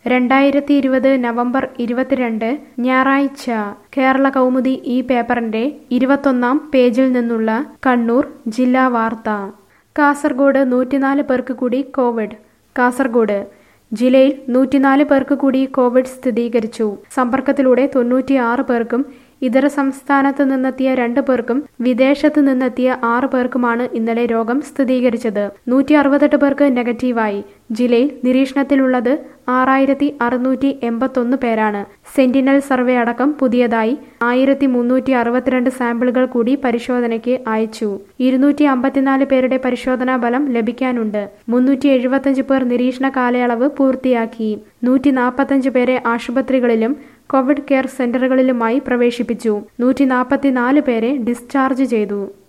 രണ്ടായിരത്തി ഇരുപത് നവംബർ ഇരുപത്തിരണ്ട് ഞായറാഴ്ച കേരള കൗമുദി ഈ പേപ്പറിന്റെ ഇരുപത്തൊന്നാം പേജിൽ നിന്നുള്ള കണ്ണൂർ ജില്ലാ വാർത്ത കാസർഗോഡ് നൂറ്റിനാല് പേർക്ക് കൂടി കോവിഡ് കാസർഗോഡ് ജില്ലയിൽ നൂറ്റിനാല് പേർക്ക് കൂടി കോവിഡ് സ്ഥിരീകരിച്ചു സമ്പർക്കത്തിലൂടെ തൊണ്ണൂറ്റിയാറ് പേർക്കും ഇതര സംസ്ഥാനത്ത് നിന്നെത്തിയ രണ്ട് പേർക്കും വിദേശത്ത് നിന്നെത്തിയ ആറ് പേർക്കുമാണ് ഇന്നലെ രോഗം സ്ഥിരീകരിച്ചത് നൂറ്റി അറുപത്തെട്ട് പേർക്ക് നെഗറ്റീവായി ജില്ലയിൽ നിരീക്ഷണത്തിലുള്ളത് ആറായിരത്തി അറുന്നൂറ്റി എൺപത്തൊന്ന് പേരാണ് സെന്റിനൽ സർവേ അടക്കം പുതിയതായി ആയിരത്തി മുന്നൂറ്റി അറുപത്തിരണ്ട് സാമ്പിളുകൾ കൂടി പരിശോധനയ്ക്ക് അയച്ചു ഇരുന്നൂറ്റി അമ്പത്തിനാല് പേരുടെ പരിശോധനാ ഫലം ലഭിക്കാനുണ്ട് മുന്നൂറ്റി എഴുപത്തഞ്ച് പേർ നിരീക്ഷണ കാലയളവ് പൂർത്തിയാക്കി നൂറ്റി നാൽപ്പത്തഞ്ച് പേരെ ആശുപത്രികളിലും കോവിഡ് കെയർ സെന്ററുകളിലുമായി പ്രവേശിപ്പിച്ചു നൂറ്റി നാൽപ്പത്തിനാല് പേരെ ഡിസ്ചാർജ് ചെയ്തു